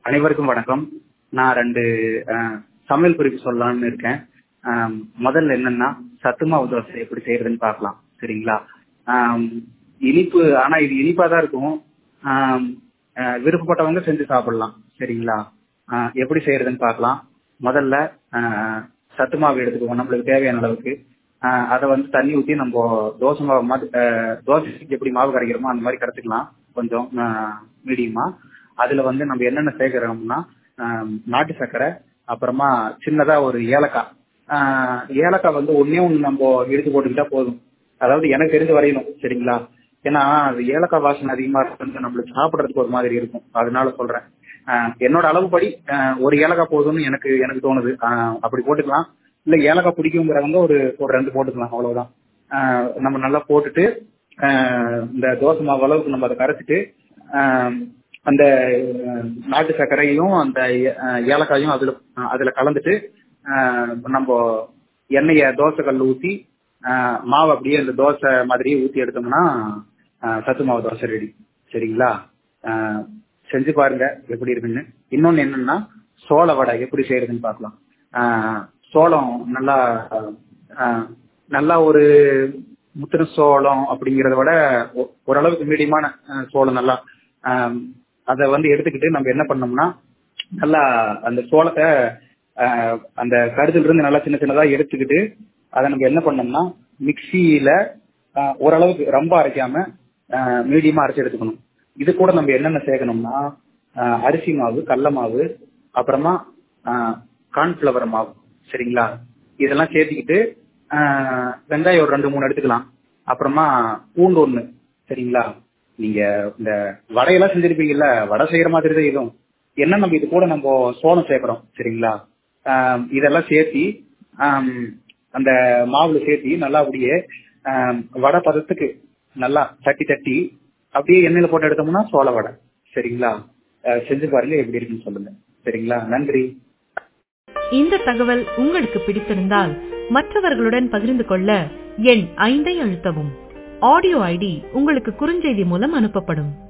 அனைவருக்கும் வணக்கம் நான் ரெண்டு அஹ், சமையல் குறிப்பு சொல்லலாம்னு இருக்கேன் ஆம், முதல்ல என்னன்னா சத்து மாவு தோசை எப்படி செய்யறதுன்னு பார்க்கலாம் சரிங்களா ஆம், இனிப்பு ஆனா இது இனிப்பா தான் இருக்கும் ஆம், அஹ், விருப்பப்பட்டவங்க செஞ்சு சாப்பிடலாம் சரிங்களா ஆஹ், எப்படி செய்யறதுன்னு பார்க்கலாம் முதல்ல ஆஹ், சத்து மாவு எடுத்துக்குவோம் நம்மளுக்கு தேவையான அளவுக்கு ஆஹ், அதை வந்து தண்ணி ஊற்றி நம்ம தோசை மாவு மாதிரி ஆஹ், தோசைக்கு எப்படி மாவு கரைக்கிறோமோ அந்த மாதிரி கரைச்சிக்கலாம் கொஞ்சம் மீடியமா அதுல வந்து நம்ம என்னென்ன சேர்க்கிறோம்னா ஆஹ், நாட்டு சர்க்கரை அப்புறமா சின்னதா ஒரு ஏலக்காய் ஆஹ், ஏலக்காய் வந்து ஒன்னே ஒன்று நம்ம எடுத்து போட்டுக்கிட்டா போதும் அதாவது எனக்கு தெரிஞ்ச வரையிலும் சரிங்களா ஏன்னா அது ஏலக்காய் வாசனை அதிகமா இருக்கு நம்மளுக்கு சாப்பிடுறதுக்கு ஒரு மாதிரி இருக்கும் அதனால சொல்றேன் ஆஹ், என்னோட அளவுப்படி ஆஹ், ஒரு ஏலக்காய் போதும்னு எனக்கு எனக்கு தோணுது ஆஹ், அப்படி போட்டுக்கலாம் இல்ல ஏலக்காய் பிடிக்குங்கிறவங்க ஒரு ஒரு ரெண்டு போட்டுக்கலாம் அவ்வளவுதான் ஆஹ், நம்ம நல்லா போட்டுட்டு ஆஹ், இந்த தோசை மாவு அளவுக்கு நம்ம அதை கரைச்சிட்டு ஆஹ், அந்த அஹ், நாட்டு சர்க்கரையும் அந்த ஏ- அஹ், ஏலக்காயும் அதுல அஹ், அதுல கலந்துட்டு ஆஹ், நம்ம எண்ணெய தோசை கல் ஊத்தி ஆஹ், மாவு அப்படியே அந்த தோசை மாதிரியே ஊத்தி எடுத்தோம்னா ஆஹ், சத்து மாவு தோசை ரெடி சரிங்களா ஆஹ், செஞ்சு பாருங்க எப்படி இருக்குன்னு இன்னொன்னு என்னன்னா சோள வடை எப்படி செய்யறதுன்னு பார்க்கலாம் ஆஹ், சோளம் நல்லா ஆஹ், நல்லா ஒரு முத்தின சோளம் அப்படிங்கறத விட ஒ- ஓரளவுக்கு மீடியமான ஆஹ், சோளம் நல்லா ஆஹ், அதை வந்து எடுத்துக்கிட்டு நம்ம என்ன பண்ணோம்னா நல்லா அந்த சோளத்தை ஆஹ், அந்த கருதுல இருந்து நல்லா சின்ன சின்னதா எடுத்துக்கிட்டு அதை நம்ம என்ன பண்ணோம்னா மிக்சியில ஆஹ், ஓரளவுக்கு ரொம்ப அரைக்காம மீடியமா அரைச்சு எடுத்துக்கணும் இது கூட நம்ம என்னென்ன சேர்க்கணும்னா ஆஹ், அரிசி மாவு கடல மாவு அப்புறமா கார்ன்ஃபிளவர் மாவு சரிங்களா இதெல்லாம் சேர்த்துக்கிட்டு ஆஹ், வெங்காயம் ஒரு ரெண்டு மூணு எடுத்துக்கலாம் அப்புறமா பூண்டு ஒண்ணு சரிங்களா நீங்க இந்த வடையெல்லாம் செஞ்சிருப்பீங்கல்ல வடை செய்யற மாதிரி தான் இதுவும் என்ன நம்ம இது கூட நம்ம சோளம் சேர்க்கிறோம் சரிங்களா ஆஹ், இதெல்லாம் சேர்த்தி ஆம், அந்த மாவுல சேர்த்தி நல்லா அப்படியே ஆம், வடை பதத்துக்கு நல்லா தட்டி தட்டி அப்படியே எண்ணெயில போட்டு எடுத்தோம்னா சோள வடை சரிங்களா ஆஹ், செஞ்சு பாருங்க எப்படி இருக்குன்னு சொல்லுங்க சரிங்களா நன்றி இந்த தகவல் உங்களுக்கு பிடித்திருந்தால் மற்றவர்களுடன் பகிர்ந்து கொள்ள எண் ஐந்தை அழுத்தவும் ஆடியோ ஐடி உங்களுக்கு குறுஞ்செய்தி மூலம் அனுப்பப்படும்